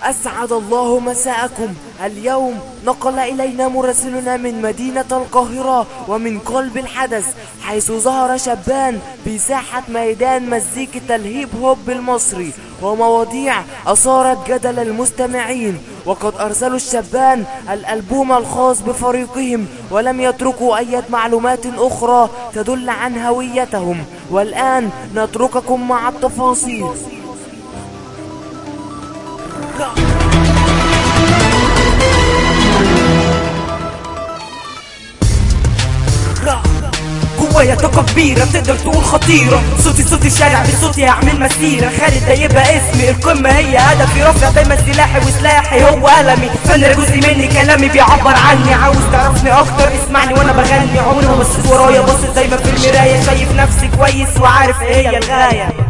أسعد الله مساءكم اليوم نقل إلينا مراسلنا من مدينة القاهرة ومن قلب الحدث حيث ظهر شابان في ساحة ميدان مزيكة الهيب هوب المصري ومواضيع أثارت جدل المستمعين وقد أرسلوا الشابان الألبوم الخاص بفريقهم ولم يتركوا أي معلومات أخرى تدل عن هويتهم والآن نترككم مع التفاصيل جوايا طاقة كبيرة تقدر تقول خطيرة صوتي صوت الشارع بصوتي هعمل مسيرة خالد ده يبقى اسمي القمة هي هدفي رافع دايما سلاحي وسلاحي هو قلمي فن جزء مني كلامي بيعبر عني عاوز تعرفني اكتر اسمعني وانا بغني عمري ما بصيت ورايا باصص دايما في المراية شايف نفسي كويس وعارف ايه هي الغاية